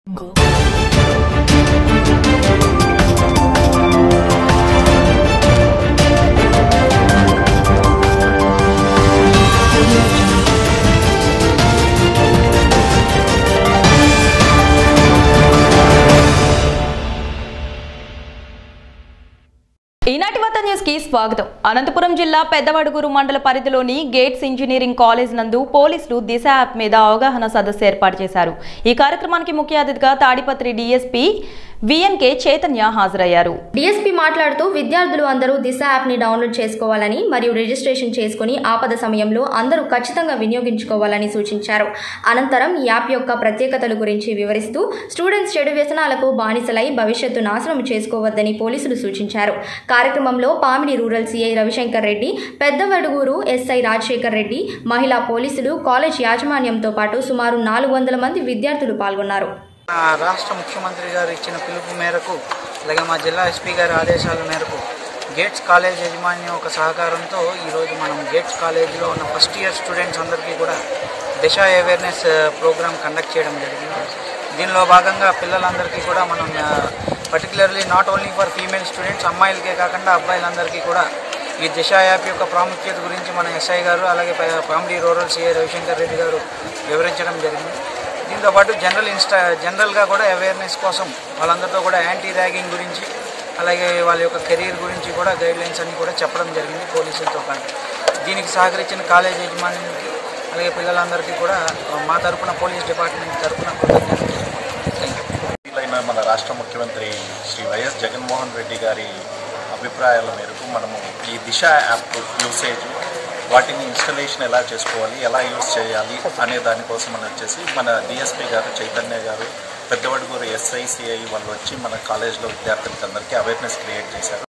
ఈనాటి వార్త న్యూస్ కి స్వాగతం అనంతపురం జిల్లా పెద్దవడుగురు మండల పరిధిలోని గేట్స్ ఇంజనీరింగ్ కాలేజ్ నందు పోలీసులు దిశ యాప్ మీద అవగాహన సదస్సు ఏర్పాటు చేశారు ఈ కార్యక్రమానికి ముఖ్య అతిథిగా తాడిపత్రి డీఎస్పీ విఎన్కే చైతన్య హాజరయ్యారు డిఎస్పీ మాట్లాడుతూ విద్యార్థులు అందరూ దిశ యాప్ని డౌన్లోడ్ చేసుకోవాలని మరియు రిజిస్ట్రేషన్ చేసుకుని ఆపద సమయంలో అందరూ ఖచ్చితంగా వినియోగించుకోవాలని సూచించారు అనంతరం ఈ యాప్ యొక్క ప్రత్యేకతల గురించి వివరిస్తూ స్టూడెంట్స్ చెడు వ్యసనాలకు బానిసలై భవిష్యత్తు నాశనం చేసుకోవద్దని పోలీసులు సూచించారు కార్యక్రమంలో Pamidi rural CI Ravishankar Reddy Peddavadugur SI Rajasekhar Reddy మహిళా పోలీసులు కాలేజ్ యాజమాన్యంతో పాటు సుమారు నాలుగు వందల మంది విద్యార్థులు పాల్గొన్నారు ఆ రాష్ట్ర ముఖ్యమంత్రి గారు ఇచ్చిన పిలుపు మేరకు అలాగే మా జిల్లా ఎస్పీ గారి ఆదేశాల మేరకు గేట్స్ కాలేజ్ యజమాని ఒక సహకారంతో ఈరోజు మనం గేట్స్ కాలేజీలో ఉన్న ఫస్ట్ ఇయర్ స్టూడెంట్స్ అందరికీ కూడా దిశ అవేర్నెస్ ప్రోగ్రామ్ కండక్ట్ చేయడం జరిగింది దీనిలో భాగంగా పిల్లలందరికీ కూడా మనం particularly not only for female students అమ్మాయిలకే కాకుండా అబ్బాయిలందరికీ కూడా ఈ దిశ యాప్ యొక్క ప్రాముఖ్యత గురించి మన ఎస్ఐ గారు అలాగే పామిడి రూరల్ సిఐ రవిశంకర్ రెడ్డి గారు వివరించడం జరిగింది దీంతో పాటు జనరల్ ఇన్స్టా జనరల్గా కూడా అవేర్నెస్ కోసం వాళ్ళందరితో కూడా యాంటీ ర్యాగింగ్ గురించి అలాగే వాళ్ళ యొక్క కెరీర్ గురించి కూడా గైడ్ లైన్స్ అన్ని కూడా చెప్పడం జరిగింది పోలీసులతో పాటు దీనికి సహకరించిన కాలేజ్ యజమానికి అలాగే పిల్లలందరికీ కూడా మా తరపున పోలీస్ డిపార్ట్మెంట్ తరపున కృతజ్ఞతలు థ్యాంక్ యూ వీలైన మన రాష్ట్ర ముఖ్యమంత్రి శ్రీ వైఎస్ జగన్మోహన్ రెడ్డి గారి అభిప్రాయాల మేరకు మనము ఈ దిశ యాప్ యూసేజ్ వాటిని ఇన్స్టలేషన్ ఎలా చేసుకోవాలి ఎలా యూజ్ చేయాలి అనే దానికోసం అని వచ్చేసి మన డిఎస్పీ గారు చైతన్య గారు పెద్దవడుగురు ఎస్ఐసిఐ వాళ్ళు వచ్చి మన కాలేజ్లో విద్యార్థులకి అందరికీ అవేర్నెస్ క్రియేట్ చేశారు